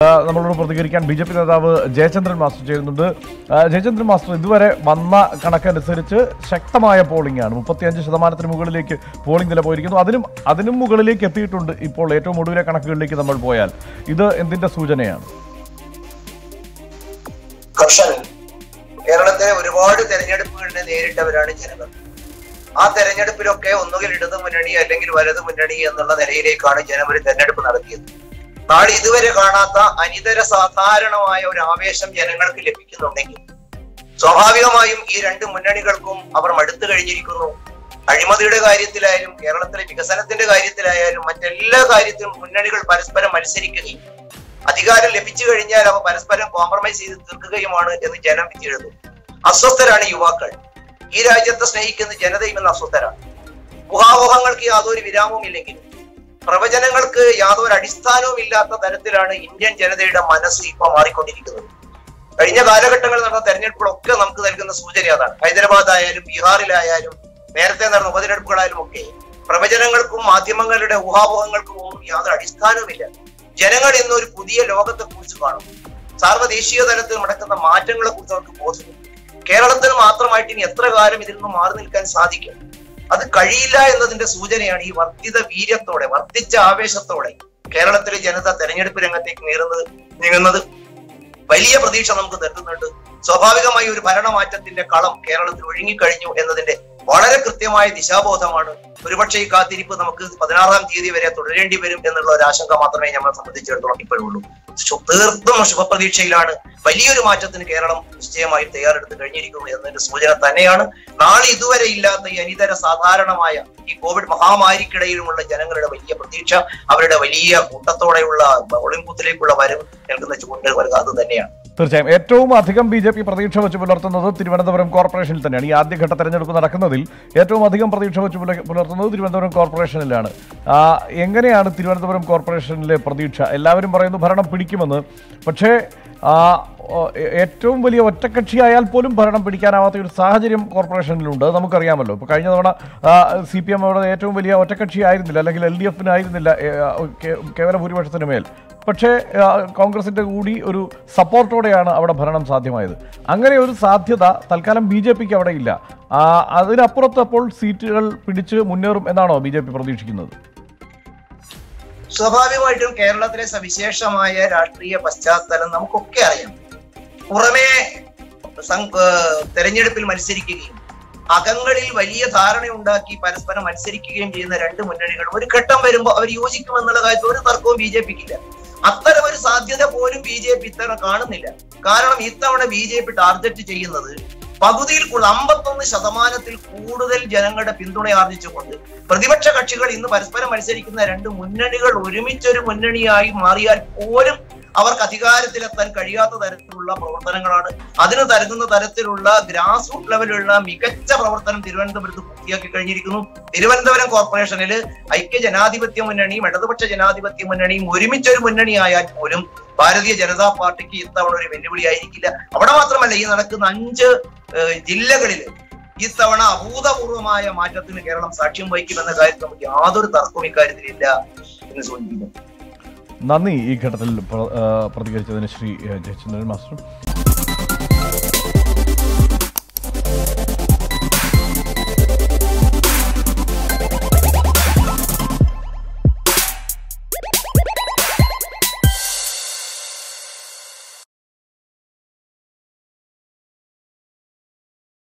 ആ, നമ്മളോട് പ്രതികരിക്കാൻ ബി ജെ പി നേതാവ് ജയചന്ദ്രൻ മാസ്റ്റർ ചെയ്യുന്നുണ്ട് ആ, ജയചന്ദ്രൻ മാസ്റ്റർ ഇതുവരെ വന്ന കണക്കനുസരിച്ച് ശക്തമായ പോളിംഗ് ആണ് മുപ്പത്തിയഞ്ച് ശതമാനത്തിന് മുകളിലേക്ക് പോളിംഗ് നില പോയിരിക്കുന്നു അതിനും അതിനും മുകളിലേക്ക് എത്തിയിട്ടുണ്ട് ഇപ്പോൾ ഏറ്റവും ഒടുവിലെ കണക്കുകളിലേക്ക് നമ്മൾ പോയാൽ ഇത് എന്തിന്റെ സൂചനയാണ് കർഷകൻ കേരളത്തിലെ ഒരുപാട് തെരഞ്ഞെടുപ്പുകളിനെ നേരിട്ടവരാണ് ജനങ്ങൾ ആ തെരഞ്ഞെടുപ്പിലൊക്കെ ഒന്നുകിൽ ഇടതു മുന്നണി അല്ലെങ്കിൽ വലതു മുന്നണി എന്നുള്ള നിലയിലേക്കാണ് ജനം ഒരു തെരഞ്ഞെടുപ്പ് നടത്തിയത് നാളെ ഇതുവരെ കാണാത്ത അനിതര സാധാരണമായ ഒരു ആവേശം ജനങ്ങൾക്ക് ലഭിക്കുന്നുണ്ടെങ്കിൽ സ്വാഭാവികമായും ഈ രണ്ട് മുന്നണികൾക്കും അവർ മടുത്തു കഴിഞ്ഞിരിക്കുന്നു അഴിമതിയുടെ കാര്യത്തിലായാലും കേരളത്തിലെ വികസനത്തിന്റെ കാര്യത്തിലായാലും മറ്റെല്ലാ കാര്യത്തിലും മുന്നണികൾ പരസ്പരം മത്സരിക്കുകയും അധികാരം ലഭിച്ചു കഴിഞ്ഞാൽ അവ പരസ്പരം കോംപ്രമൈസ് ചെയ്ത് തീർക്കുകയുമാണ് എന്ന് ജനം വിധിയെഴുതും അസ്വസ്ഥരാണ് യുവാക്കൾ ഈ രാജ്യത്തെ സ്നേഹിക്കുന്ന ജനതയും ഇന്ന് അസ്വസ്ഥരാണ് ഊഹാപോഹങ്ങൾക്ക് യാതൊരു വിരാമവും ഇല്ലെങ്കിലും പ്രവചനങ്ങൾക്ക് യാതൊരു അടിസ്ഥാനവും ഇല്ലാത്ത തരത്തിലാണ് ഇന്ത്യൻ ജനതയുടെ മനസ്സ് ഇപ്പൊ മാറിക്കൊണ്ടിരിക്കുന്നത് കഴിഞ്ഞ കാലഘട്ടങ്ങളിൽ നടന്ന തെരഞ്ഞെടുപ്പുകളൊക്കെ നമുക്ക് നൽകുന്ന സൂചന അതാണ് ഹൈദരാബാദ് ആയാലും ബീഹാറിലായാലും നേരത്തെ നടന്ന ഉപതെരഞ്ഞെടുപ്പുകളായാലും ഒക്കെ പ്രവചനങ്ങൾക്കും മാധ്യമങ്ങളുടെ ഊഹാപോഹങ്ങൾക്കും ഒന്നും യാതൊരു അടിസ്ഥാനവുമില്ല ജനങ്ങൾ ഇന്ന് ഒരു പുതിയ ലോകത്തെ കുറിച്ച് കാണും സാർവദേശീയ തലത്തിൽ നടക്കുന്ന മാറ്റങ്ങളെ കുറിച്ച് അവർക്ക് ബോധമുണ്ട് കേരളത്തിന് മാത്രമായിട്ട് ഇനി എത്ര കാലം ഇതിൽ നിന്ന് മാറി നിൽക്കാൻ സാധിക്കും അത് കഴിയില്ല എന്നതിന്റെ സൂചനയാണ് ഈ വർദ്ധിത വീര്യത്തോടെ വർദ്ധിച്ച ആവേശത്തോടെ കേരളത്തിലെ ജനത തെരഞ്ഞെടുപ്പ് രംഗത്തേക്ക് നീറുന്നത് നീങ്ങുന്നത് വലിയ പ്രതീക്ഷ നമുക്ക് നൽകുന്നുണ്ട് സ്വാഭാവികമായി ഒരു ഭരണമാറ്റത്തിന്റെ കളം കേരളത്തിൽ ഒഴുങ്ങിക്കഴിഞ്ഞു എന്നതിന്റെ വളരെ കൃത്യമായ ദിശാബോധമാണ് ഒരുപക്ഷെ ഈ കാത്തിരിപ്പ് നമുക്ക് പതിനാറാം തീയതി വരെ തുടരേണ്ടി വരും എന്നുള്ള ഒരു ആശങ്ക മാത്രമേ നമ്മളെ സംബന്ധിച്ചിടത്തോളം ഇപ്പോഴുള്ളൂ ശു- തീർത്തും ശുഭപ്രതീക്ഷയിലാണ് വലിയൊരു മാറ്റത്തിന് കേരളം നിശ്ചയമായും തയ്യാറെടുത്ത് കഴിഞ്ഞിരിക്കുന്നു എന്നതിന്റെ സൂചന തന്നെയാണ് നാളെ ഇതുവരെ ഇല്ലാത്ത ഈ അനിതര സാധാരണമായ ഈ കോവിഡ് മഹാമാരിക്കിടയിലുമുള്ള ജനങ്ങളുടെ വലിയ പ്രതീക്ഷ അവരുടെ വലിയ കൂട്ടത്തോടെയുള്ള ഒളിമ്പൂത്തിലേക്കുള്ള വരവ് നൽകുന്ന ചൂണ്ട് വരുക അത് തന്നെയാണ് തീർച്ചയായും ഏറ്റവും അധികം ബി ജെ പി പ്രതീക്ഷ വെച്ച് പുലർത്തുന്നത് തിരുവനന്തപുരം കോർപ്പറേഷനിൽ തന്നെയാണ് ഈ ആദ്യഘട്ട തെരഞ്ഞെടുപ്പ് നടക്കുന്നതിൽ ഏറ്റവും അധികം പ്രതീക്ഷ വെച്ച് പുല- പുലർത്തുന്നത് തിരുവനന്തപുരം കോർപ്പറേഷനിലാണ് ആ, എങ്ങനെയാണ് തിരുവനന്തപുരം കോർപ്പറേഷനിലെ പ്രതീക്ഷ എല്ലാവരും പറയുന്നു ഭരണം പിടിക്കുമെന്ന് പക്ഷേ ആ, ഓ, ഏ- ഏറ്റവും വലിയ ഒറ്റക്കക്ഷിയായാൽ പോലും ഭരണം പിടിക്കാനാവാത്ത ഒരു സാഹചര്യം കോർപ്പറേഷനിലുണ്ട് അത് നമുക്കറിയാമല്ലോ ഇപ്പോൾ കഴിഞ്ഞ തവണ സി പി എം അവിടെ ഏറ്റവും വലിയ ഒറ്റക്കക്ഷി ആയിരുന്നില്ല അല്ലെങ്കിൽ എൽ ഡി എഫിനായിരുന്നില്ല കേവല ഭൂരിപക്ഷത്തിന് മേൽ പക്ഷേ ആ, കോൺഗ്രസിന്റെ കൂടി ഒരു സപ്പോർട്ടോടെയാണ് അവിടെ ഭരണം സാധ്യമായത് അങ്ങനെ ഒരു സാധ്യത തൽക്കാലം ബി ജെ പിക്ക് അവിടെ ഇല്ല ആ, അതിനപ്പുറത്ത് അപ്പോൾ സീറ്റുകൾ പിടിച്ച് മുന്നേറും എന്നാണോ ബി ജെ പി പ്രതീക്ഷിക്കുന്നത് സ്വാഭാവികമായിട്ടും കേരളത്തിലെ സവിശേഷമായ രാഷ്ട്രീയ പശ്ചാത്തലം നമുക്കൊക്കെ അറിയാം പുറമേ സം- ഏഹ് തെരഞ്ഞെടുപ്പിൽ മത്സരിക്കുകയും അകങ്ങളിൽ വലിയ ധാരണയുണ്ടാക്കി പരസ്പരം മത്സരിക്കുകയും ചെയ്യുന്ന രണ്ട് മുന്നണികൾ ഒരു ഘട്ടം വരുമ്പോൾ അവർ യോജിക്കുമെന്നുള്ള കാര്യത്തിൽ ഒരു തർക്കവും ബി ജെ പിക്കില്ല അത്തരം ഒരു സാധ്യത പോലും ബി ജെ പി ഇത്തവണ കാണുന്നില്ല കാരണം ഇത്തവണ ബി ജെ പി ടാർഗറ്റ് ചെയ്യുന്നത് പകുതിയിൽ കൂടുതൽ അമ്പത്തൊന്ന് ശതമാനത്തിൽ കൂടുതൽ ജനങ്ങളുടെ പിന്തുണ ആർജിച്ചുകൊണ്ട് പ്രതിപക്ഷ കക്ഷികൾ ഇന്ന് പരസ്പരം മത്സരിക്കുന്ന രണ്ട് മുന്നണികൾ ഒരുമിച്ചൊരു മുന്നണിയായി മാറിയാൽ പോലും അവർക്ക് അധികാരത്തിലെത്താൻ കഴിയാത്ത തരത്തിലുള്ള പ്രവർത്തനങ്ങളാണ് അതിന് തരുന്ന തരത്തിലുള്ള ഗ്രാസ് റൂട്ട് ലെവലിലുള്ള മികച്ച പ്രവർത്തനം തിരുവനന്തപുരത്ത് പൂർത്തിയാക്കി കഴിഞ്ഞിരിക്കുന്നു തിരുവനന്തപുരം കോർപ്പറേഷനിൽ ഐക്യ ജനാധിപത്യ മുന്നണിയും ഇടതുപക്ഷ ജനാധിപത്യ മുന്നണിയും ഒരുമിച്ചൊരു മുന്നണിയായാൽ പോലും ഭാരതീയ ജനതാ പാർട്ടിക്ക് ഇത്തവണ ഒരു വെല്ലുവിളിയായിരിക്കില്ല അവിടെ മാത്രമല്ല ഈ നടക്കുന്ന അഞ്ച് ഏഹ്, ജില്ലകളില് ഇത്തവണ അഭൂതപൂർവമായ മാറ്റത്തിന് കേരളം സാക്ഷ്യം വഹിക്കുമെന്ന കാര്യത്തിൽ നമുക്ക് യാതൊരു തർക്കവും ഇക്കാര്യത്തിലില്ല എന്ന് സൂചിപ്പിക്കുന്നു നന്ദി ഈ ഘട്ടത്തിൽ പ്ര- ആ, പ്രതികരിച്ചതിന് ശ്രീ ആ, ജയചന്ദ്രൻ മാസ്റ്റർ